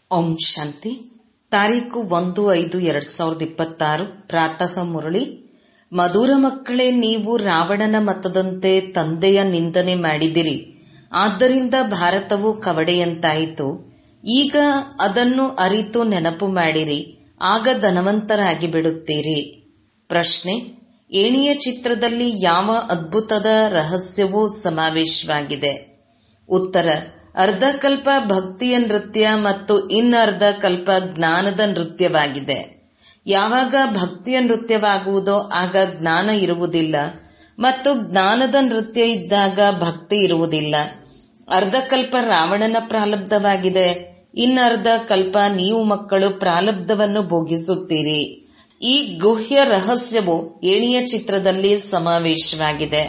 ಓಂ ಶಾಂತಿ ತಾರೀಕು ಒಂದು ಐದು ಎರಡ್ ಸಾವಿರದ ಇಪ್ಪತ್ತಾರು ಪ್ರಾತಃ ಮುರಳಿ ಮಧುರ ಮಕ್ಕಳೇ ನೀವು ರಾವಣನ ಮತದಂತೆ ತಂದೆಯ ನಿಂದನೆ ಮಾಡಿದಿರಿ ಆದ್ದರಿಂದ ಭಾರತವು ಕವಡೆಯಂತಾಯಿತು ಈಗ ಅದನ್ನು ಅರಿತು ನೆನಪು ಮಾಡಿರಿ ಆಗ ಧನವಂತರಾಗಿ ಬಿಡುತ್ತೀರಿ ಪ್ರಶ್ನೆ ಏಣಿಯ ಚಿತ್ರದಲ್ಲಿ ಯಾವ ಅದ್ಭುತದ ರಹಸ್ಯವೂ ಸಮಾವೇಶವಾಗಿದೆ ಉತ್ತರ ಅರ್ಧಕಲ್ಪ ಭಕ್ತಿಯ ನೃತ್ಯ ಮತ್ತು ಇನ್ನರ್ಧ ಕಲ್ಪ ಜ್ಞಾನದ ನೃತ್ಯವಾಗಿದೆ ಯಾವಾಗ ಭಕ್ತಿಯ ನೃತ್ಯವಾಗುವುದೋ ಆಗ ಜ್ಞಾನ ಇರುವುದಿಲ್ಲ ಮತ್ತು ಜ್ಞಾನದ ನೃತ್ಯ ಇದ್ದಾಗ ಭಕ್ತಿ ಇರುವುದಿಲ್ಲ ಅರ್ಧಕಲ್ಪ ರಾವಣನ ಪ್ರಾರಬ್ಧವಾಗಿದೆ ಇನ್ನರ್ಧ ಕಲ್ಪ ನೀವು ಮಕ್ಕಳು ಪ್ರಾರಬ್ಧವನ್ನು ಭೋಗಿಸುತ್ತೀರಿ ಈ ಗುಹ್ಯ ರಹಸ್ಯವು ಏಣಿಯ ಚಿತ್ರದಲ್ಲಿ ಸಮಾವೇಶವಾಗಿದೆ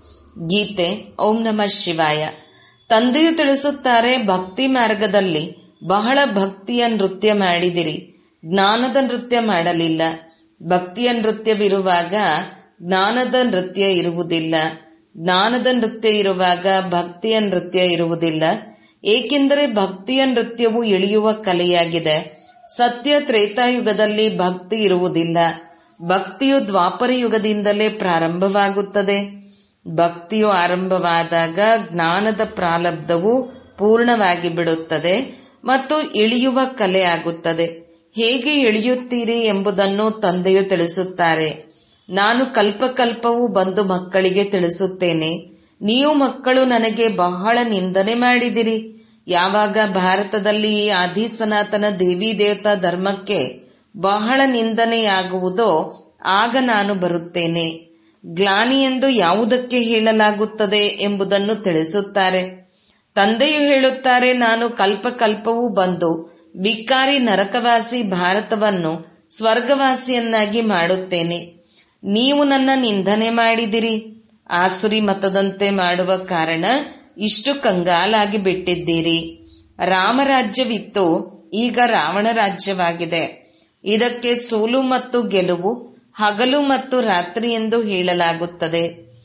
ಗೀತೆ ಓಂ ನಮಃ ಶಿವಾಯ ತಂದೆಯು ತಿಳಿಸುತ್ತಾರೆ ಭಕ್ತಿ ಮಾರ್ಗದಲ್ಲಿ ಬಹಳ ಭಕ್ತಿಯ ನೃತ್ಯ ಮಾಡಿದಿರಿ ಜ್ಞಾನದ ನೃತ್ಯ ಮಾಡಲಿಲ್ಲ ಭಕ್ತಿಯ ನೃತ್ಯವಿರುವಾಗ ಜ್ಞಾನದ ನೃತ್ಯ ಇರುವುದಿಲ್ಲ ಜ್ಞಾನದ ನೃತ್ಯ ಇರುವಾಗ ಭಕ್ತಿಯ ನೃತ್ಯ ಇರುವುದಿಲ್ಲ ಏಕೆಂದರೆ ಭಕ್ತಿಯ ನೃತ್ಯವು ಇಳಿಯುವ ಕಲೆಯಾಗಿದೆ ಸತ್ಯ ತ್ರೇತಾಯುಗದಲ್ಲಿ ಭಕ್ತಿ ಇರುವುದಿಲ್ಲ ಭಕ್ತಿಯು ದ್ವಾಪರ ಯುಗದಿಂದಲೇ ಪ್ರಾರಂಭವಾಗುತ್ತದೆ ಭಕ್ತಿಯು ಆರಂಭವಾದಾಗ ಜ್ಞಾನದ ಪ್ರಾರಬ್ಧವು ಪೂರ್ಣವಾಗಿ ಬಿಡುತ್ತದೆ ಮತ್ತು ಇಳಿಯುವ ಕಲೆ ಆಗುತ್ತದೆ ಹೇಗೆ ಇಳಿಯುತ್ತೀರಿ ಎಂಬುದನ್ನು ತಂದೆಯು ತಿಳಿಸುತ್ತಾರೆ ನಾನು ಕಲ್ಪಕಲ್ಪವೂ ಬಂದು ಮಕ್ಕಳಿಗೆ ತಿಳಿಸುತ್ತೇನೆ ನೀವು ಮಕ್ಕಳು ನನಗೆ ಬಹಳ ನಿಂದನೆ ಮಾಡಿದಿರಿ ಯಾವಾಗ ಭಾರತದಲ್ಲಿ ಈ ಆದಿ ಸನಾತನ ದೇವಿ ದೇವತಾ ಧರ್ಮಕ್ಕೆ ಬಹಳ ನಿಂದನೆಯಾಗುವುದೋ ಆಗ ನಾನು ಬರುತ್ತೇನೆ ಗ್ಲಾನಿ ಎಂದು ಯಾವುದಕ್ಕೆ ಹೇಳಲಾಗುತ್ತದೆ ಎಂಬುದನ್ನು ತಿಳಿಸುತ್ತಾರೆ ತಂದೆಯು ಹೇಳುತ್ತಾರೆ ನಾನು ಕಲ್ಪಕಲ್ಪವೂ ಬಂದು ಬಿಕ್ಕಾರಿ ನರಕವಾಸಿ ಭಾರತವನ್ನು ಸ್ವರ್ಗವಾಸಿಯನ್ನಾಗಿ ಮಾಡುತ್ತೇನೆ ನೀವು ನನ್ನ ನಿಂದನೆ ಮಾಡಿದಿರಿ ಆಸುರಿ ಮತದಂತೆ ಮಾಡುವ ಕಾರಣ ಇಷ್ಟು ಕಂಗಾಲಾಗಿ ಬಿಟ್ಟಿದ್ದೀರಿ ರಾಮರಾಜ್ಯವಿತ್ತು ಈಗ ರಾವಣ ರಾಜ್ಯವಾಗಿದೆ ಇದಕ್ಕೆ ಸೋಲು ಮತ್ತು ಗೆಲುವು ಹಗಲು ಮತ್ತು ರಾತ್ರಿ ಎಂದು ಹೇಳಲಾಗುತ್ತದೆ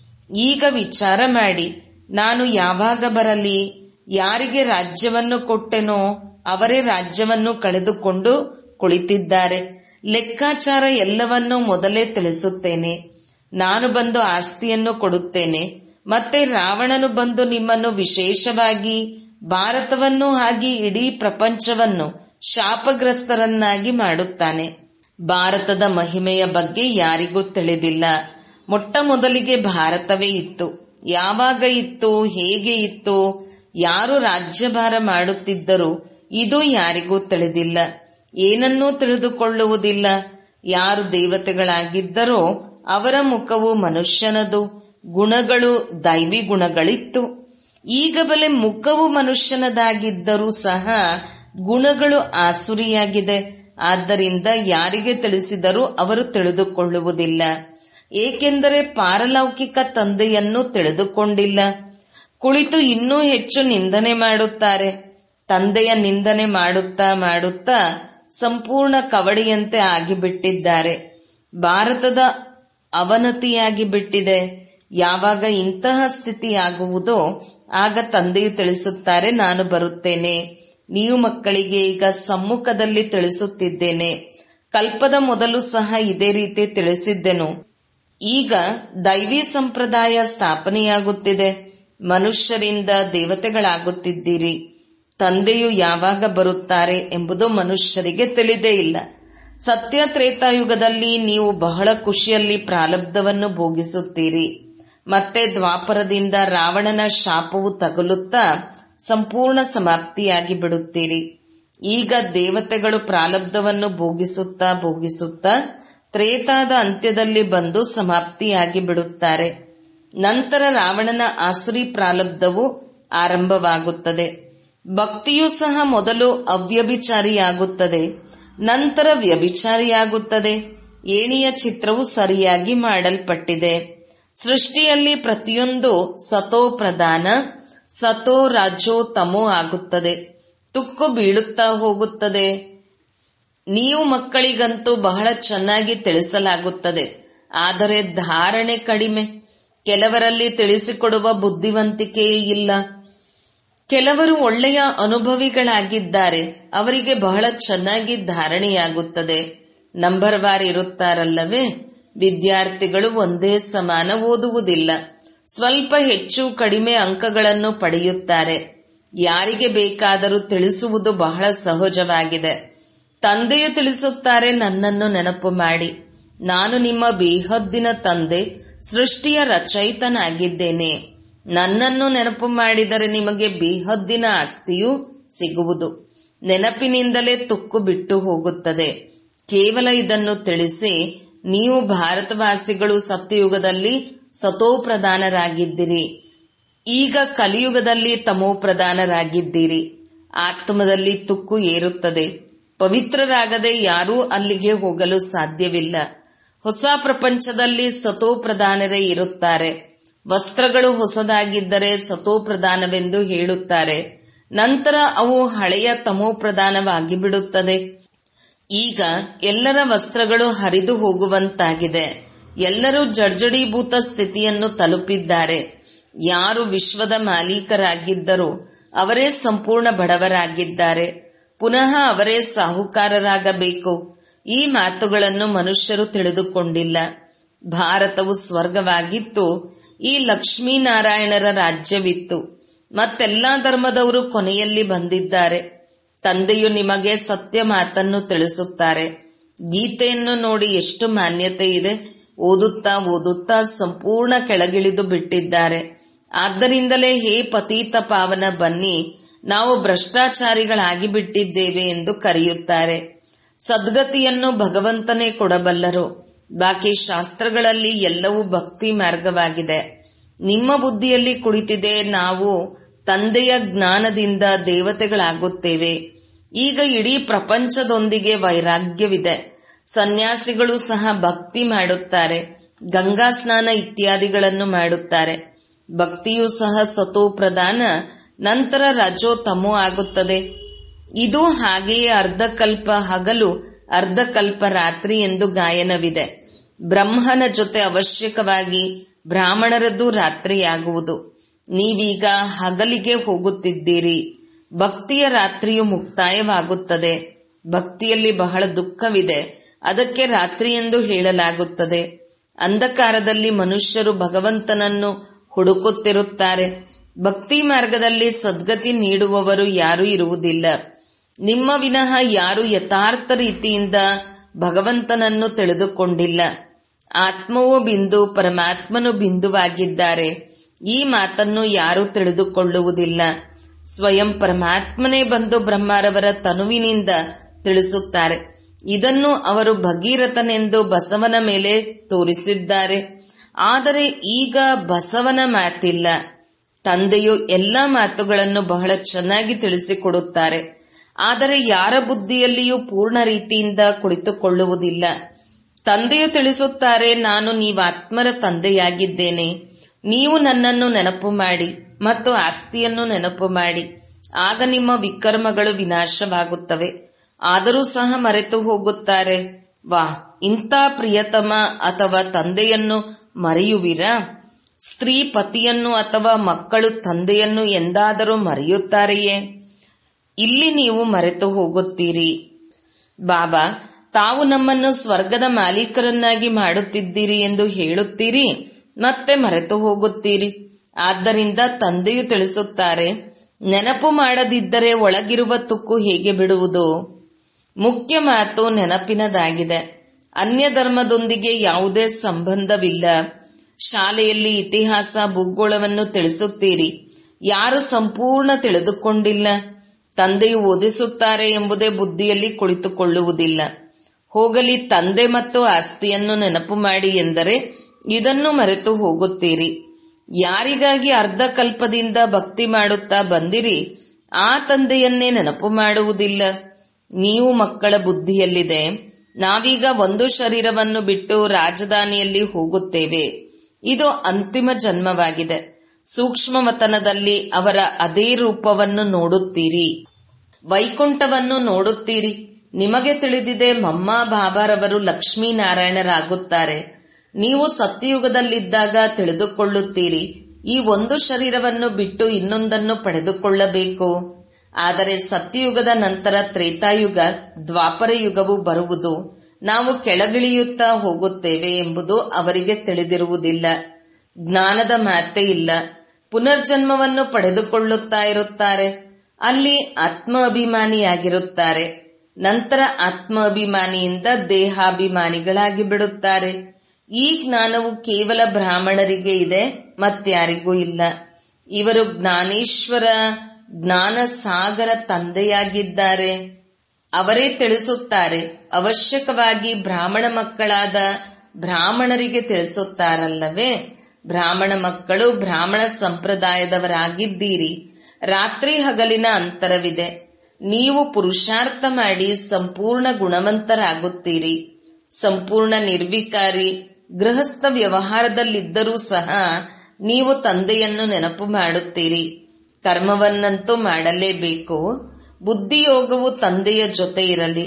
ಈಗ ವಿಚಾರ ಮಾಡಿ ನಾನು ಯಾವಾಗ ಬರಲಿ ಯಾರಿಗೆ ರಾಜ್ಯವನ್ನು ಕೊಟ್ಟೆನೋ ಅವರೇ ರಾಜ್ಯವನ್ನು ಕಳೆದುಕೊಂಡು ಕುಳಿತಿದ್ದಾರೆ ಲೆಕ್ಕಾಚಾರ ಎಲ್ಲವನ್ನೂ ಮೊದಲೇ ತಿಳಿಸುತ್ತೇನೆ ನಾನು ಬಂದು ಆಸ್ತಿಯನ್ನು ಕೊಡುತ್ತೇನೆ ಮತ್ತೆ ರಾವಣನು ಬಂದು ನಿಮ್ಮನ್ನು ವಿಶೇಷವಾಗಿ ಭಾರತವನ್ನು ಹಾಗೆ ಇಡೀ ಪ್ರಪಂಚವನ್ನು ಶಾಪಗ್ರಸ್ತರನ್ನಾಗಿ ಮಾಡುತ್ತಾನೆ ಭಾರತದ ಮಹಿಮೆಯ ಬಗ್ಗೆ ಯಾರಿಗೂ ತಿಳಿದಿಲ್ಲ ಮೊಟ್ಟ ಮೊದಲಿಗೆ ಭಾರತವೇ ಇತ್ತು ಯಾವಾಗ ಇತ್ತು ಹೇಗೆ ಇತ್ತು ಯಾರು ರಾಜ್ಯಭಾರ ಮಾಡುತ್ತಿದ್ದರು ಇದು ಯಾರಿಗೂ ತಿಳಿದಿಲ್ಲ ಏನನ್ನೂ ತಿಳಿದುಕೊಳ್ಳುವುದಿಲ್ಲ ಯಾರು ದೇವತೆಗಳಾಗಿದ್ದರೋ ಅವರ ಮುಖವು ಮನುಷ್ಯನದು ಗುಣಗಳು ದೈವಿ ಗುಣಗಳಿತ್ತು ಈಗ ಬಲೆ ಮುಖವು ಮನುಷ್ಯನದಾಗಿದ್ದರೂ ಸಹ ಗುಣಗಳು ಆಸುರಿಯಾಗಿದೆ ಆದ್ದರಿಂದ ಯಾರಿಗೆ ತಿಳಿಸಿದರೂ ಅವರು ತಿಳಿದುಕೊಳ್ಳುವುದಿಲ್ಲ ಏಕೆಂದರೆ ಪಾರಲೌಕಿಕ ತಂದೆಯನ್ನು ತಿಳಿದುಕೊಂಡಿಲ್ಲ ಕುಳಿತು ಇನ್ನೂ ಹೆಚ್ಚು ನಿಂದನೆ ಮಾಡುತ್ತಾರೆ ತಂದೆಯ ನಿಂದನೆ ಮಾಡುತ್ತಾ ಮಾಡುತ್ತಾ ಸಂಪೂರ್ಣ ಕವಡಿಯಂತೆ ಆಗಿಬಿಟ್ಟಿದ್ದಾರೆ ಭಾರತದ ಅವನತಿಯಾಗಿ ಬಿಟ್ಟಿದೆ ಯಾವಾಗ ಇಂತಹ ಸ್ಥಿತಿಯಾಗುವುದೋ ಆಗ ತಂದೆಯು ತಿಳಿಸುತ್ತಾರೆ ನಾನು ಬರುತ್ತೇನೆ ನೀವು ಮಕ್ಕಳಿಗೆ ಈಗ ಸಮ್ಮುಖದಲ್ಲಿ ತಿಳಿಸುತ್ತಿದ್ದೇನೆ ಕಲ್ಪದ ಮೊದಲು ಸಹ ಇದೇ ರೀತಿ ತಿಳಿಸಿದ್ದೆನು ಈಗ ದೈವಿ ಸಂಪ್ರದಾಯ ಸ್ಥಾಪನೆಯಾಗುತ್ತಿದೆ ಮನುಷ್ಯರಿಂದ ದೇವತೆಗಳಾಗುತ್ತಿದ್ದೀರಿ ತಂದೆಯು ಯಾವಾಗ ಬರುತ್ತಾರೆ ಎಂಬುದು ಮನುಷ್ಯರಿಗೆ ತಿಳಿದೇ ಇಲ್ಲ ಸತ್ಯ ತ್ರೇತಾಯುಗದಲ್ಲಿ ನೀವು ಬಹಳ ಖುಷಿಯಲ್ಲಿ ಪ್ರಾರಬ್ಧವನ್ನು ಭೋಗಿಸುತ್ತೀರಿ ಮತ್ತೆ ದ್ವಾಪರದಿಂದ ರಾವಣನ ಶಾಪವು ತಗುಲುತ್ತಾ ಸಂಪೂರ್ಣ ಸಮಾಪ್ತಿಯಾಗಿ ಬಿಡುತ್ತೀರಿ ಈಗ ದೇವತೆಗಳು ಪ್ರಾರಬ್ಧವನ್ನು ಭೋಗಿಸುತ್ತಾ ಭೋಗಿಸುತ್ತಾ ತ್ರೇತಾದ ಅಂತ್ಯದಲ್ಲಿ ಬಂದು ಸಮಾಪ್ತಿಯಾಗಿ ಬಿಡುತ್ತಾರೆ ನಂತರ ರಾವಣನ ಆಸುರಿ ಪ್ರಾರಬ್ಧವು ಆರಂಭವಾಗುತ್ತದೆ ಭಕ್ತಿಯೂ ಸಹ ಮೊದಲು ಅವ್ಯಭಿಚಾರಿಯಾಗುತ್ತದೆ ನಂತರ ವ್ಯಭಿಚಾರಿಯಾಗುತ್ತದೆ ಏಣಿಯ ಚಿತ್ರವು ಸರಿಯಾಗಿ ಮಾಡಲ್ಪಟ್ಟಿದೆ ಸೃಷ್ಟಿಯಲ್ಲಿ ಪ್ರತಿಯೊಂದು ಸತೋ ಪ್ರಧಾನ ಸತೋ ರಾಜೋ ತಮೋ ಆಗುತ್ತದೆ ತುಕ್ಕು ಬೀಳುತ್ತಾ ಹೋಗುತ್ತದೆ ನೀವು ಮಕ್ಕಳಿಗಂತೂ ಬಹಳ ಚೆನ್ನಾಗಿ ತಿಳಿಸಲಾಗುತ್ತದೆ ಆದರೆ ಧಾರಣೆ ಕಡಿಮೆ ಕೆಲವರಲ್ಲಿ ತಿಳಿಸಿಕೊಡುವ ಬುದ್ಧಿವಂತಿಕೆಯೇ ಇಲ್ಲ ಕೆಲವರು ಒಳ್ಳೆಯ ಅನುಭವಿಗಳಾಗಿದ್ದಾರೆ ಅವರಿಗೆ ಬಹಳ ಚೆನ್ನಾಗಿ ಧಾರಣೆಯಾಗುತ್ತದೆ ನಂಬರ್ ವಾರ್ ಇರುತ್ತಾರಲ್ಲವೇ ವಿದ್ಯಾರ್ಥಿಗಳು ಒಂದೇ ಸಮಾನ ಓದುವುದಿಲ್ಲ ಸ್ವಲ್ಪ ಹೆಚ್ಚು ಕಡಿಮೆ ಅಂಕಗಳನ್ನು ಪಡೆಯುತ್ತಾರೆ ಯಾರಿಗೆ ಬೇಕಾದರೂ ತಿಳಿಸುವುದು ಬಹಳ ಸಹಜವಾಗಿದೆ ತಂದೆಯು ತಿಳಿಸುತ್ತಾರೆ ನನ್ನನ್ನು ನೆನಪು ಮಾಡಿ ನಾನು ನಿಮ್ಮ ಬೇಹದ್ದಿನ ತಂದೆ ಸೃಷ್ಟಿಯ ರಚಯಿತನಾಗಿದ್ದೇನೆ ನನ್ನನ್ನು ನೆನಪು ಮಾಡಿದರೆ ನಿಮಗೆ ಬೇಹದ್ದಿನ ಆಸ್ತಿಯೂ ಸಿಗುವುದು ನೆನಪಿನಿಂದಲೇ ತುಕ್ಕು ಬಿಟ್ಟು ಹೋಗುತ್ತದೆ ಕೇವಲ ಇದನ್ನು ತಿಳಿಸಿ ನೀವು ಭಾರತವಾಸಿಗಳು ಸತ್ಯಯುಗದಲ್ಲಿ ಸತೋಪ್ರಧಾನರಾಗಿದ್ದಿರಿ ಈಗ ಕಲಿಯುಗದಲ್ಲಿ ತಮೋಪ್ರಧಾನರಾಗಿದ್ದೀರಿ ಆತ್ಮದಲ್ಲಿ ತುಕ್ಕು ಏರುತ್ತದೆ ಪವಿತ್ರರಾಗದೆ ಯಾರೂ ಅಲ್ಲಿಗೆ ಹೋಗಲು ಸಾಧ್ಯವಿಲ್ಲ ಹೊಸ ಪ್ರಪಂಚದಲ್ಲಿ ಸತೋಪ್ರಧಾನರೇ ಇರುತ್ತಾರೆ ವಸ್ತ್ರಗಳು ಹೊಸದಾಗಿದ್ದರೆ ಸತೋಪ್ರಧಾನವೆಂದು ಹೇಳುತ್ತಾರೆ ನಂತರ ಅವು ಹಳೆಯ ತಮೋಪ್ರಧಾನವಾಗಿ ಬಿಡುತ್ತದೆ ಈಗ ಎಲ್ಲರ ವಸ್ತ್ರಗಳು ಹರಿದು ಹೋಗುವಂತಾಗಿದೆ ಎಲ್ಲರೂ ಜರ್ಜಡೀಭೂತ ಸ್ಥಿತಿಯನ್ನು ತಲುಪಿದ್ದಾರೆ ಯಾರು ವಿಶ್ವದ ಮಾಲೀಕರಾಗಿದ್ದರೋ ಅವರೇ ಸಂಪೂರ್ಣ ಬಡವರಾಗಿದ್ದಾರೆ ಪುನಃ ಅವರೇ ಸಾಹುಕಾರರಾಗಬೇಕು ಈ ಮಾತುಗಳನ್ನು ಮನುಷ್ಯರು ತಿಳಿದುಕೊಂಡಿಲ್ಲ ಭಾರತವು ಸ್ವರ್ಗವಾಗಿತ್ತು ಈ ಲಕ್ಷ್ಮೀನಾರಾಯಣರ ರಾಜ್ಯವಿತ್ತು ಮತ್ತೆಲ್ಲಾ ಧರ್ಮದವರು ಕೊನೆಯಲ್ಲಿ ಬಂದಿದ್ದಾರೆ ತಂದೆಯು ನಿಮಗೆ ಸತ್ಯ ಮಾತನ್ನು ತಿಳಿಸುತ್ತಾರೆ ಗೀತೆಯನ್ನು ನೋಡಿ ಎಷ್ಟು ಮಾನ್ಯತೆ ಇದೆ ಓದುತ್ತಾ ಓದುತ್ತಾ ಸಂಪೂರ್ಣ ಕೆಳಗಿಳಿದು ಬಿಟ್ಟಿದ್ದಾರೆ ಆದ್ದರಿಂದಲೇ ಹೇ ಪತೀತ ಪಾವನ ಬನ್ನಿ ನಾವು ಭ್ರಷ್ಟಾಚಾರಿಗಳಾಗಿ ಬಿಟ್ಟಿದ್ದೇವೆ ಎಂದು ಕರೆಯುತ್ತಾರೆ ಸದ್ಗತಿಯನ್ನು ಭಗವಂತನೇ ಕೊಡಬಲ್ಲರು ಬಾಕಿ ಶಾಸ್ತ್ರಗಳಲ್ಲಿ ಎಲ್ಲವೂ ಭಕ್ತಿ ಮಾರ್ಗವಾಗಿದೆ ನಿಮ್ಮ ಬುದ್ಧಿಯಲ್ಲಿ ಕುಳಿತಿದೆ ನಾವು ತಂದೆಯ ಜ್ಞಾನದಿಂದ ದೇವತೆಗಳಾಗುತ್ತೇವೆ ಈಗ ಇಡೀ ಪ್ರಪಂಚದೊಂದಿಗೆ ವೈರಾಗ್ಯವಿದೆ ಸನ್ಯಾಸಿಗಳು ಸಹ ಭಕ್ತಿ ಮಾಡುತ್ತಾರೆ ಗಂಗಾ ಸ್ನಾನ ಇತ್ಯಾದಿಗಳನ್ನು ಮಾಡುತ್ತಾರೆ ಭಕ್ತಿಯೂ ಸಹ ಸತೋ ಪ್ರಧಾನ ನಂತರ ರಜೋ ತಮೋ ಆಗುತ್ತದೆ ಇದು ಹಾಗೆಯೇ ಅರ್ಧಕಲ್ಪ ಹಗಲು ಅರ್ಧಕಲ್ಪ ರಾತ್ರಿ ಎಂದು ಗಾಯನವಿದೆ ಬ್ರಹ್ಮನ ಜೊತೆ ಅವಶ್ಯಕವಾಗಿ ಬ್ರಾಹ್ಮಣರದ್ದು ರಾತ್ರಿಯಾಗುವುದು ನೀವೀಗ ಹಗಲಿಗೆ ಹೋಗುತ್ತಿದ್ದೀರಿ ಭಕ್ತಿಯ ರಾತ್ರಿಯು ಮುಕ್ತಾಯವಾಗುತ್ತದೆ ಭಕ್ತಿಯಲ್ಲಿ ಬಹಳ ದುಃಖವಿದೆ ಅದಕ್ಕೆ ರಾತ್ರಿ ಎಂದು ಹೇಳಲಾಗುತ್ತದೆ ಅಂಧಕಾರದಲ್ಲಿ ಮನುಷ್ಯರು ಭಗವಂತನನ್ನು ಹುಡುಕುತ್ತಿರುತ್ತಾರೆ ಭಕ್ತಿ ಮಾರ್ಗದಲ್ಲಿ ಸದ್ಗತಿ ನೀಡುವವರು ಯಾರೂ ಇರುವುದಿಲ್ಲ ನಿಮ್ಮ ವಿನಃ ಯಾರು ಯಥಾರ್ಥ ರೀತಿಯಿಂದ ಭಗವಂತನನ್ನು ತಿಳಿದುಕೊಂಡಿಲ್ಲ ಆತ್ಮವೋ ಬಿಂದು ಪರಮಾತ್ಮನು ಬಿಂದುವಾಗಿದ್ದಾರೆ ಈ ಮಾತನ್ನು ಯಾರೂ ತಿಳಿದುಕೊಳ್ಳುವುದಿಲ್ಲ ಸ್ವಯಂ ಪರಮಾತ್ಮನೇ ಬಂದು ಬ್ರಹ್ಮರವರ ತನುವಿನಿಂದ ತಿಳಿಸುತ್ತಾರೆ ಇದನ್ನು ಅವರು ಭಗೀರಥನೆಂದು ಬಸವನ ಮೇಲೆ ತೋರಿಸಿದ್ದಾರೆ ಆದರೆ ಈಗ ಬಸವನ ಮಾತಿಲ್ಲ ತಂದೆಯು ಎಲ್ಲ ಮಾತುಗಳನ್ನು ಬಹಳ ಚೆನ್ನಾಗಿ ತಿಳಿಸಿಕೊಡುತ್ತಾರೆ ಆದರೆ ಯಾರ ಬುದ್ಧಿಯಲ್ಲಿಯೂ ಪೂರ್ಣ ರೀತಿಯಿಂದ ಕುಳಿತುಕೊಳ್ಳುವುದಿಲ್ಲ ತಂದೆಯು ತಿಳಿಸುತ್ತಾರೆ ನಾನು ನೀವಾತ್ಮರ ತಂದೆಯಾಗಿದ್ದೇನೆ ನೀವು ನನ್ನನ್ನು ನೆನಪು ಮಾಡಿ ಮತ್ತು ಆಸ್ತಿಯನ್ನು ನೆನಪು ಮಾಡಿ ಆಗ ನಿಮ್ಮ ವಿಕರ್ಮಗಳು ವಿನಾಶವಾಗುತ್ತವೆ ಆದರೂ ಸಹ ಮರೆತು ಹೋಗುತ್ತಾರೆ ವಾ ಇಂಥ ಪ್ರಿಯತಮ ಅಥವಾ ತಂದೆಯನ್ನು ಮರೆಯುವಿರಾ ಸ್ತ್ರೀ ಪತಿಯನ್ನು ಅಥವಾ ಮಕ್ಕಳು ತಂದೆಯನ್ನು ಎಂದಾದರೂ ಮರೆಯುತ್ತಾರೆಯೇ ಇಲ್ಲಿ ನೀವು ಮರೆತು ಹೋಗುತ್ತೀರಿ ಬಾಬಾ ತಾವು ನಮ್ಮನ್ನು ಸ್ವರ್ಗದ ಮಾಲೀಕರನ್ನಾಗಿ ಮಾಡುತ್ತಿದ್ದೀರಿ ಎಂದು ಹೇಳುತ್ತೀರಿ ಮತ್ತೆ ಮರೆತು ಹೋಗುತ್ತೀರಿ ಆದ್ದರಿಂದ ತಂದೆಯು ತಿಳಿಸುತ್ತಾರೆ ನೆನಪು ಮಾಡದಿದ್ದರೆ ಒಳಗಿರುವ ತುಕ್ಕು ಹೇಗೆ ಬಿಡುವುದು ಮುಖ್ಯ ಮಾತು ನೆನಪಿನದಾಗಿದೆ ಅನ್ಯ ಧರ್ಮದೊಂದಿಗೆ ಯಾವುದೇ ಸಂಬಂಧವಿಲ್ಲ ಶಾಲೆಯಲ್ಲಿ ಇತಿಹಾಸ ಭೂಗೋಳವನ್ನು ತಿಳಿಸುತ್ತೀರಿ ಯಾರು ಸಂಪೂರ್ಣ ತಿಳಿದುಕೊಂಡಿಲ್ಲ ತಂದೆಯು ಓದಿಸುತ್ತಾರೆ ಎಂಬುದೇ ಬುದ್ಧಿಯಲ್ಲಿ ಕುಳಿತುಕೊಳ್ಳುವುದಿಲ್ಲ ಹೋಗಲಿ ತಂದೆ ಮತ್ತು ಆಸ್ತಿಯನ್ನು ನೆನಪು ಮಾಡಿ ಎಂದರೆ ಇದನ್ನು ಮರೆತು ಹೋಗುತ್ತೀರಿ ಯಾರಿಗಾಗಿ ಅರ್ಧ ಕಲ್ಪದಿಂದ ಭಕ್ತಿ ಮಾಡುತ್ತಾ ಬಂದಿರಿ ಆ ತಂದೆಯನ್ನೇ ನೆನಪು ಮಾಡುವುದಿಲ್ಲ ನೀವು ಮಕ್ಕಳ ಬುದ್ಧಿಯಲ್ಲಿದೆ ನಾವೀಗ ಒಂದು ಶರೀರವನ್ನು ಬಿಟ್ಟು ರಾಜಧಾನಿಯಲ್ಲಿ ಹೋಗುತ್ತೇವೆ ಇದು ಅಂತಿಮ ಜನ್ಮವಾಗಿದೆ ಸೂಕ್ಷ್ಮವತನದಲ್ಲಿ ಅವರ ಅದೇ ರೂಪವನ್ನು ನೋಡುತ್ತೀರಿ ವೈಕುಂಠವನ್ನು ನೋಡುತ್ತೀರಿ ನಿಮಗೆ ತಿಳಿದಿದೆ ಮಮ್ಮ ಬಾಬಾರವರು ಲಕ್ಷ್ಮೀನಾರಾಯಣರಾಗುತ್ತಾರೆ ನೀವು ಸತ್ಯಯುಗದಲ್ಲಿದ್ದಾಗ ತಿಳಿದುಕೊಳ್ಳುತ್ತೀರಿ ಈ ಒಂದು ಶರೀರವನ್ನು ಬಿಟ್ಟು ಇನ್ನೊಂದನ್ನು ಪಡೆದುಕೊಳ್ಳಬೇಕು ಆದರೆ ಸತ್ಯಯುಗದ ನಂತರ ತ್ರೇತಾಯುಗ ದ್ವಾಪರ ಯುಗವು ಬರುವುದು ನಾವು ಕೆಳಗಿಳಿಯುತ್ತಾ ಹೋಗುತ್ತೇವೆ ಎಂಬುದು ಅವರಿಗೆ ತಿಳಿದಿರುವುದಿಲ್ಲ ಜ್ಞಾನದ ಮಾತೆ ಇಲ್ಲ ಪುನರ್ಜನ್ಮವನ್ನು ಪಡೆದುಕೊಳ್ಳುತ್ತಾ ಇರುತ್ತಾರೆ ಅಲ್ಲಿ ಆತ್ಮ ಅಭಿಮಾನಿಯಾಗಿರುತ್ತಾರೆ ನಂತರ ಆತ್ಮ ಅಭಿಮಾನಿಯಿಂದ ದೇಹಾಭಿಮಾನಿಗಳಾಗಿ ಬಿಡುತ್ತಾರೆ ಈ ಜ್ಞಾನವು ಕೇವಲ ಬ್ರಾಹ್ಮಣರಿಗೆ ಇದೆ ಮತ್ಯಾರಿಗೂ ಇಲ್ಲ ಇವರು ಜ್ಞಾನೇಶ್ವರ ಜ್ಞಾನ ಸಾಗರ ತಂದೆಯಾಗಿದ್ದಾರೆ ಅವರೇ ತಿಳಿಸುತ್ತಾರೆ ಅವಶ್ಯಕವಾಗಿ ಬ್ರಾಹ್ಮಣ ಮಕ್ಕಳಾದ ಬ್ರಾಹ್ಮಣರಿಗೆ ತಿಳಿಸುತ್ತಾರಲ್ಲವೇ ಬ್ರಾಹ್ಮಣ ಮಕ್ಕಳು ಬ್ರಾಹ್ಮಣ ಸಂಪ್ರದಾಯದವರಾಗಿದ್ದೀರಿ ರಾತ್ರಿ ಹಗಲಿನ ಅಂತರವಿದೆ ನೀವು ಪುರುಷಾರ್ಥ ಮಾಡಿ ಸಂಪೂರ್ಣ ಗುಣವಂತರಾಗುತ್ತೀರಿ ಸಂಪೂರ್ಣ ನಿರ್ವಿಕಾರಿ ಗೃಹಸ್ಥ ವ್ಯವಹಾರದಲ್ಲಿದ್ದರೂ ಸಹ ನೀವು ತಂದೆಯನ್ನು ನೆನಪು ಮಾಡುತ್ತೀರಿ ಕರ್ಮವನ್ನಂತೂ ಮಾಡಲೇಬೇಕು ಬುದ್ಧಿಯೋಗವು ತಂದೆಯ ಜೊತೆ ಇರಲಿ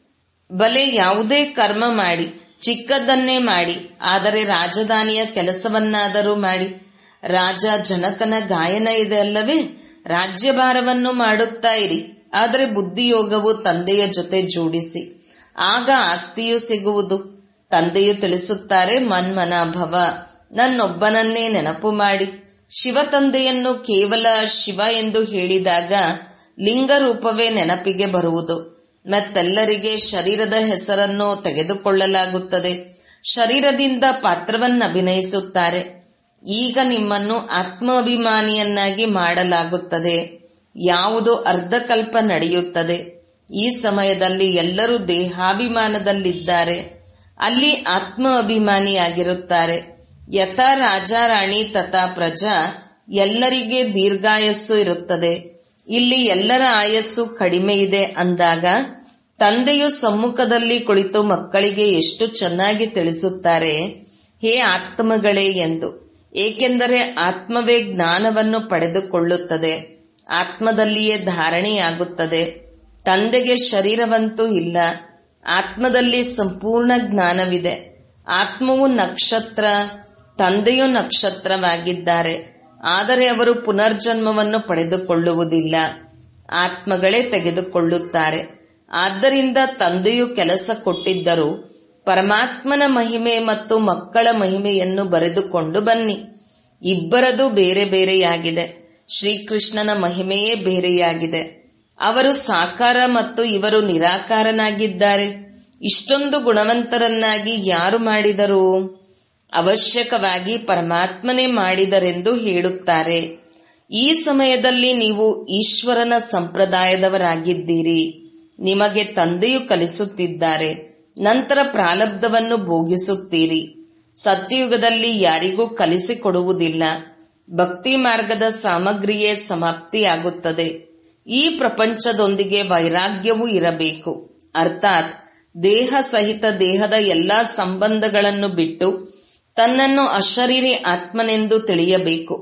ಬಲೆ ಯಾವುದೇ ಕರ್ಮ ಮಾಡಿ ಚಿಕ್ಕದನ್ನೇ ಮಾಡಿ ಆದರೆ ರಾಜಧಾನಿಯ ಕೆಲಸವನ್ನಾದರೂ ಮಾಡಿ ರಾಜ ಜನಕನ ಗಾಯನ ಇದೆ ಅಲ್ಲವೇ ರಾಜ್ಯಭಾರವನ್ನು ಮಾಡುತ್ತಾ ಇರಿ ಆದರೆ ಬುದ್ಧಿಯೋಗವು ತಂದೆಯ ಜೊತೆ ಜೋಡಿಸಿ ಆಗ ಆಸ್ತಿಯು ಸಿಗುವುದು ತಂದೆಯು ತಿಳಿಸುತ್ತಾರೆ ಮನ್ಮನ ಭವ ನನ್ನೊಬ್ಬನನ್ನೇ ನೆನಪು ಮಾಡಿ ಶಿವ ತಂದೆಯನ್ನು ಕೇವಲ ಶಿವ ಎಂದು ಹೇಳಿದಾಗ ಲಿಂಗ ರೂಪವೇ ನೆನಪಿಗೆ ಬರುವುದು ಮತ್ತೆಲ್ಲರಿಗೆ ಶರೀರದ ಹೆಸರನ್ನು ತೆಗೆದುಕೊಳ್ಳಲಾಗುತ್ತದೆ ಶರೀರದಿಂದ ಪಾತ್ರವನ್ನು ಅಭಿನಯಿಸುತ್ತಾರೆ ಈಗ ನಿಮ್ಮನ್ನು ಆತ್ಮಾಭಿಮಾನಿಯನ್ನಾಗಿ ಮಾಡಲಾಗುತ್ತದೆ ಯಾವುದು ಅರ್ಧಕಲ್ಪ ನಡೆಯುತ್ತದೆ ಈ ಸಮಯದಲ್ಲಿ ಎಲ್ಲರೂ ದೇಹಾಭಿಮಾನದಲ್ಲಿದ್ದಾರೆ ಅಲ್ಲಿ ಆತ್ಮ ಅಭಿಮಾನಿಯಾಗಿರುತ್ತಾರೆ ಯಥಾ ರಾಜಾರಾಣಿ ತಥಾ ಪ್ರಜಾ ಎಲ್ಲರಿಗೆ ದೀರ್ಘಾಯಸ್ಸು ಇರುತ್ತದೆ ಇಲ್ಲಿ ಎಲ್ಲರ ಆಯಸ್ಸು ಕಡಿಮೆ ಇದೆ ಅಂದಾಗ ತಂದೆಯು ಸಮ್ಮುಖದಲ್ಲಿ ಕುಳಿತು ಮಕ್ಕಳಿಗೆ ಎಷ್ಟು ಚೆನ್ನಾಗಿ ತಿಳಿಸುತ್ತಾರೆ ಹೇ ಆತ್ಮಗಳೇ ಎಂದು ಏಕೆಂದರೆ ಆತ್ಮವೇ ಜ್ಞಾನವನ್ನು ಪಡೆದುಕೊಳ್ಳುತ್ತದೆ ಆತ್ಮದಲ್ಲಿಯೇ ಧಾರಣೆಯಾಗುತ್ತದೆ ತಂದೆಗೆ ಶರೀರವಂತೂ ಇಲ್ಲ ಆತ್ಮದಲ್ಲಿ ಸಂಪೂರ್ಣ ಜ್ಞಾನವಿದೆ ಆತ್ಮವು ನಕ್ಷತ್ರ ತಂದೆಯು ನಕ್ಷತ್ರವಾಗಿದ್ದಾರೆ ಆದರೆ ಅವರು ಪುನರ್ಜನ್ಮವನ್ನು ಪಡೆದುಕೊಳ್ಳುವುದಿಲ್ಲ ಆತ್ಮಗಳೇ ತೆಗೆದುಕೊಳ್ಳುತ್ತಾರೆ ಆದ್ದರಿಂದ ತಂದೆಯು ಕೆಲಸ ಕೊಟ್ಟಿದ್ದರು ಪರಮಾತ್ಮನ ಮಹಿಮೆ ಮತ್ತು ಮಕ್ಕಳ ಮಹಿಮೆಯನ್ನು ಬರೆದುಕೊಂಡು ಬನ್ನಿ ಇಬ್ಬರದು ಬೇರೆ ಬೇರೆಯಾಗಿದೆ ಶ್ರೀಕೃಷ್ಣನ ಮಹಿಮೆಯೇ ಬೇರೆಯಾಗಿದೆ ಅವರು ಸಾಕಾರ ಮತ್ತು ಇವರು ನಿರಾಕಾರನಾಗಿದ್ದಾರೆ ಇಷ್ಟೊಂದು ಗುಣವಂತರನ್ನಾಗಿ ಯಾರು ಮಾಡಿದರು ಅವಶ್ಯಕವಾಗಿ ಪರಮಾತ್ಮನೇ ಮಾಡಿದರೆಂದು ಹೇಳುತ್ತಾರೆ ಈ ಸಮಯದಲ್ಲಿ ನೀವು ಈಶ್ವರನ ಸಂಪ್ರದಾಯದವರಾಗಿದ್ದೀರಿ ನಿಮಗೆ ತಂದೆಯು ಕಲಿಸುತ್ತಿದ್ದಾರೆ ನಂತರ ಪ್ರಾಲಬ್ಧವನ್ನು ಭೋಗಿಸುತ್ತೀರಿ ಸತ್ಯಯುಗದಲ್ಲಿ ಯಾರಿಗೂ ಕಲಿಸಿಕೊಡುವುದಿಲ್ಲ ಭಕ್ತಿ ಮಾರ್ಗದ ಸಾಮಗ್ರಿಯೇ ಸಮಾಪ್ತಿಯಾಗುತ್ತದೆ ಈ ಪ್ರಪಂಚದೊಂದಿಗೆ ವೈರಾಗ್ಯವೂ ಇರಬೇಕು ಅರ್ಥಾತ್ ದೇಹ ಸಹಿತ ದೇಹದ ಎಲ್ಲಾ ಸಂಬಂಧಗಳನ್ನು ಬಿಟ್ಟು ತನ್ನನ್ನು ಅಶರೀರಿ ಆತ್ಮನೆಂದು ತಿಳಿಯಬೇಕು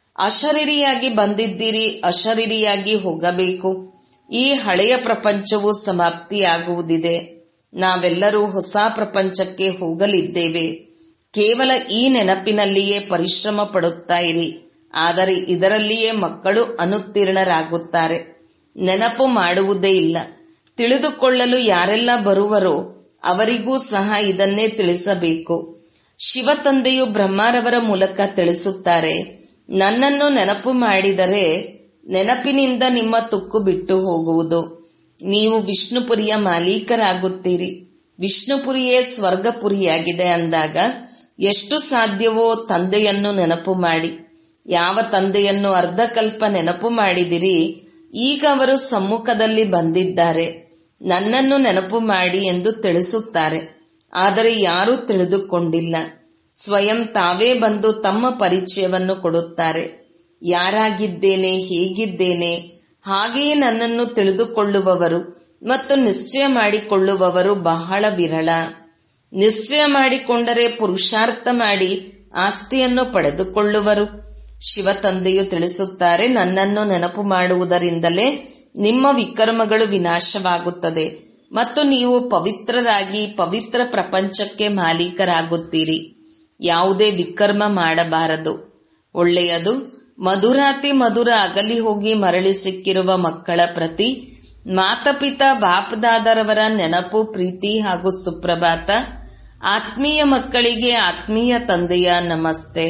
ಅಶರೀರಿಯಾಗಿ ಬಂದಿದ್ದೀರಿ ಅಶರೀರಿಯಾಗಿ ಹೋಗಬೇಕು ಈ ಹಳೆಯ ಪ್ರಪಂಚವು ಸಮಾಪ್ತಿಯಾಗುವುದಿದೆ ನಾವೆಲ್ಲರೂ ಹೊಸ ಪ್ರಪಂಚಕ್ಕೆ ಹೋಗಲಿದ್ದೇವೆ ಕೇವಲ ಈ ನೆನಪಿನಲ್ಲಿಯೇ ಪರಿಶ್ರಮ ಪಡುತ್ತಾ ಇರಿ ಆದರೆ ಇದರಲ್ಲಿಯೇ ಮಕ್ಕಳು ಅನುತ್ತೀರ್ಣರಾಗುತ್ತಾರೆ ನೆನಪು ಮಾಡುವುದೇ ಇಲ್ಲ ತಿಳಿದುಕೊಳ್ಳಲು ಯಾರೆಲ್ಲ ಬರುವರೋ ಅವರಿಗೂ ಸಹ ಇದನ್ನೇ ತಿಳಿಸಬೇಕು ಶಿವ ತಂದೆಯು ಬ್ರಹ್ಮಾರವರ ಮೂಲಕ ತಿಳಿಸುತ್ತಾರೆ ನನ್ನನ್ನು ನೆನಪು ಮಾಡಿದರೆ ನೆನಪಿನಿಂದ ನಿಮ್ಮ ತುಕ್ಕು ಬಿಟ್ಟು ಹೋಗುವುದು ನೀವು ವಿಷ್ಣುಪುರಿಯ ಮಾಲೀಕರಾಗುತ್ತೀರಿ ವಿಷ್ಣುಪುರಿಯೇ ಸ್ವರ್ಗಪುರಿಯಾಗಿದೆ ಅಂದಾಗ ಎಷ್ಟು ಸಾಧ್ಯವೋ ತಂದೆಯನ್ನು ನೆನಪು ಮಾಡಿ ಯಾವ ತಂದೆಯನ್ನು ಅರ್ಧಕಲ್ಪ ನೆನಪು ಮಾಡಿದಿರಿ ಈಗ ಅವರು ಸಮ್ಮುಖದಲ್ಲಿ ಬಂದಿದ್ದಾರೆ ನನ್ನನ್ನು ನೆನಪು ಮಾಡಿ ಎಂದು ತಿಳಿಸುತ್ತಾರೆ ಆದರೆ ಯಾರೂ ತಿಳಿದುಕೊಂಡಿಲ್ಲ ಸ್ವಯಂ ತಾವೇ ಬಂದು ತಮ್ಮ ಪರಿಚಯವನ್ನು ಕೊಡುತ್ತಾರೆ ಯಾರಾಗಿದ್ದೇನೆ ಹೇಗಿದ್ದೇನೆ ಹಾಗೆಯೇ ನನ್ನನ್ನು ತಿಳಿದುಕೊಳ್ಳುವವರು ಮತ್ತು ನಿಶ್ಚಯ ಮಾಡಿಕೊಳ್ಳುವವರು ಬಹಳ ವಿರಳ ನಿಶ್ಚಯ ಮಾಡಿಕೊಂಡರೆ ಪುರುಷಾರ್ಥ ಮಾಡಿ ಆಸ್ತಿಯನ್ನು ಪಡೆದುಕೊಳ್ಳುವರು ಶಿವ ತಂದೆಯು ತಿಳಿಸುತ್ತಾರೆ ನನ್ನನ್ನು ನೆನಪು ಮಾಡುವುದರಿಂದಲೇ ನಿಮ್ಮ ವಿಕರ್ಮಗಳು ವಿನಾಶವಾಗುತ್ತದೆ ಮತ್ತು ನೀವು ಪವಿತ್ರರಾಗಿ ಪವಿತ್ರ ಪ್ರಪಂಚಕ್ಕೆ ಮಾಲೀಕರಾಗುತ್ತೀರಿ ಯಾವುದೇ ವಿಕರ್ಮ ಮಾಡಬಾರದು ಒಳ್ಳೆಯದು ಮಧುರಾತಿ ಮಧುರ ಅಗಲಿ ಹೋಗಿ ಮರಳಿ ಸಿಕ್ಕಿರುವ ಮಕ್ಕಳ ಪ್ರತಿ ಮಾತಪಿತ ಬಾಪದಾದರವರ ನೆನಪು ಪ್ರೀತಿ ಹಾಗೂ ಸುಪ್ರಭಾತ ಆತ್ಮೀಯ ಮಕ್ಕಳಿಗೆ ಆತ್ಮೀಯ ತಂದೆಯ ನಮಸ್ತೆ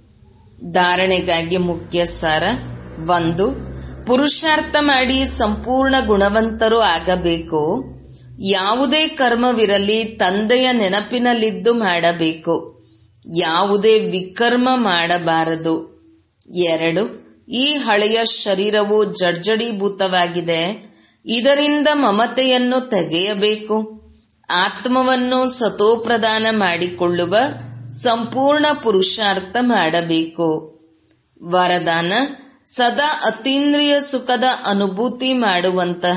ಧಾರಣೆಗಾಗಿ ಮುಖ್ಯ ಸಾರ ಒಂದು ಪುರುಷಾರ್ಥ ಮಾಡಿ ಸಂಪೂರ್ಣ ಗುಣವಂತರು ಆಗಬೇಕು ಯಾವುದೇ ಕರ್ಮವಿರಲಿ ತಂದೆಯ ನೆನಪಿನಲ್ಲಿದ್ದು ಮಾಡಬೇಕು ಯಾವುದೇ ವಿಕರ್ಮ ಮಾಡಬಾರದು ಎರಡು ಈ ಹಳೆಯ ಶರೀರವು ಜರ್ಜಡೀಭೂತವಾಗಿದೆ ಇದರಿಂದ ಮಮತೆಯನ್ನು ತೆಗೆಯಬೇಕು ಆತ್ಮವನ್ನು ಸತೋಪ್ರದಾನ ಮಾಡಿಕೊಳ್ಳುವ ಸಂಪೂರ್ಣ ಪುರುಷಾರ್ಥ ಮಾಡಬೇಕು ವರದಾನ ಸದಾ ಅತೀಂದ್ರಿಯ ಸುಖದ ಅನುಭೂತಿ ಮಾಡುವಂತಹ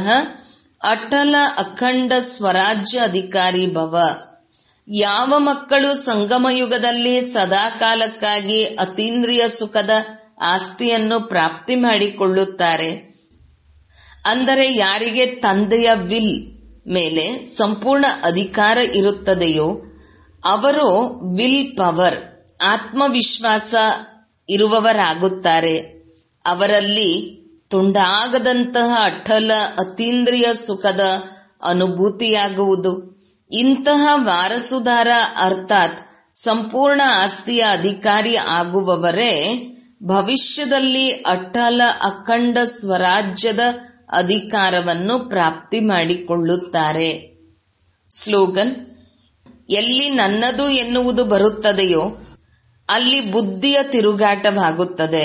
ಅಟಲ ಅಖಂಡ ಸ್ವರಾಜ್ಯ ಅಧಿಕಾರಿ ಭವ ಯಾವ ಮಕ್ಕಳು ಸಂಗಮಯುಗದಲ್ಲಿ ಸದಾಕಾಲಕ್ಕಾಗಿ ಅತೀಂದ್ರಿಯ ಸುಖದ ಆಸ್ತಿಯನ್ನು ಪ್ರಾಪ್ತಿ ಮಾಡಿಕೊಳ್ಳುತ್ತಾರೆ ಅಂದರೆ ಯಾರಿಗೆ ತಂದೆಯ ವಿಲ್ ಮೇಲೆ ಸಂಪೂರ್ಣ ಅಧಿಕಾರ ಇರುತ್ತದೆಯೋ ಅವರು ವಿಲ್ ಪವರ್ ಆತ್ಮವಿಶ್ವಾಸ ಇರುವವರಾಗುತ್ತಾರೆ ಅವರಲ್ಲಿ ತುಂಡಾಗದಂತಹ ಅಠಲ ಅತೀಂದ್ರಿಯ ಸುಖದ ಅನುಭೂತಿಯಾಗುವುದು ಇಂತಹ ವಾರಸುದಾರ ಅರ್ಥಾತ್ ಸಂಪೂರ್ಣ ಆಸ್ತಿಯ ಅಧಿಕಾರಿ ಆಗುವವರೇ ಭವಿಷ್ಯದಲ್ಲಿ ಅಟಲ ಅಖಂಡ ಸ್ವರಾಜ್ಯದ ಅಧಿಕಾರವನ್ನು ಪ್ರಾಪ್ತಿ ಮಾಡಿಕೊಳ್ಳುತ್ತಾರೆ ಸ್ಲೋಗನ್ ಎಲ್ಲಿ ನನ್ನದು ಎನ್ನುವುದು ಬರುತ್ತದೆಯೋ ಅಲ್ಲಿ ಬುದ್ಧಿಯ ತಿರುಗಾಟವಾಗುತ್ತದೆ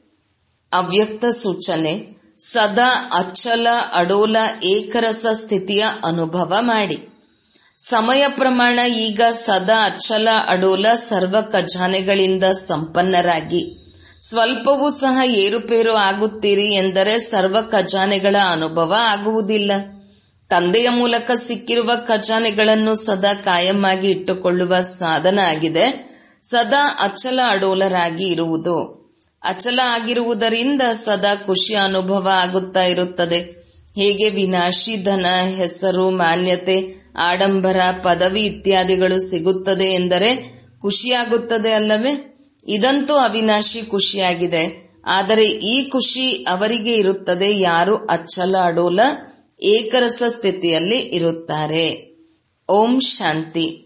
ಅವ್ಯಕ್ತ ಸೂಚನೆ ಸದಾ ಅಚ್ಚಲ ಅಡೋಲ ಏಕರಸ ಸ್ಥಿತಿಯ ಅನುಭವ ಮಾಡಿ ಸಮಯ ಪ್ರಮಾಣ ಈಗ ಸದಾ ಅಚ್ಚಲ ಅಡೋಲ ಸರ್ವ ಖಜಾನೆಗಳಿಂದ ಸಂಪನ್ನರಾಗಿ ಸ್ವಲ್ಪವೂ ಸಹ ಏರುಪೇರು ಆಗುತ್ತೀರಿ ಎಂದರೆ ಸರ್ವ ಖಜಾನೆಗಳ ಅನುಭವ ಆಗುವುದಿಲ್ಲ ತಂದೆಯ ಮೂಲಕ ಸಿಕ್ಕಿರುವ ಖಜಾನೆಗಳನ್ನು ಸದಾ ಕಾಯಮ್ಮಾಗಿ ಇಟ್ಟುಕೊಳ್ಳುವ ಸಾಧನ ಆಗಿದೆ ಸದಾ ಅಚಲ ಅಡೋಲರಾಗಿ ಇರುವುದು ಅಚಲ ಆಗಿರುವುದರಿಂದ ಸದಾ ಖುಷಿಯ ಅನುಭವ ಆಗುತ್ತಾ ಇರುತ್ತದೆ ಹೇಗೆ ವಿನಾಶಿ ಧನ ಹೆಸರು ಮಾನ್ಯತೆ ಆಡಂಬರ ಪದವಿ ಇತ್ಯಾದಿಗಳು ಸಿಗುತ್ತದೆ ಎಂದರೆ ಖುಷಿಯಾಗುತ್ತದೆ ಅಲ್ಲವೇ ಇದಂತೂ ಅವಿನಾಶಿ ಖುಷಿಯಾಗಿದೆ ಆದರೆ ಈ ಖುಷಿ ಅವರಿಗೆ ಇರುತ್ತದೆ ಯಾರು ಅಚ್ಚಲ ಅಡೋಲ ಏಕರಸ ಸ್ಥಿತಿಯಲ್ಲಿ ಇರುತ್ತಾರೆ ಓಂ ಶಾಂತಿ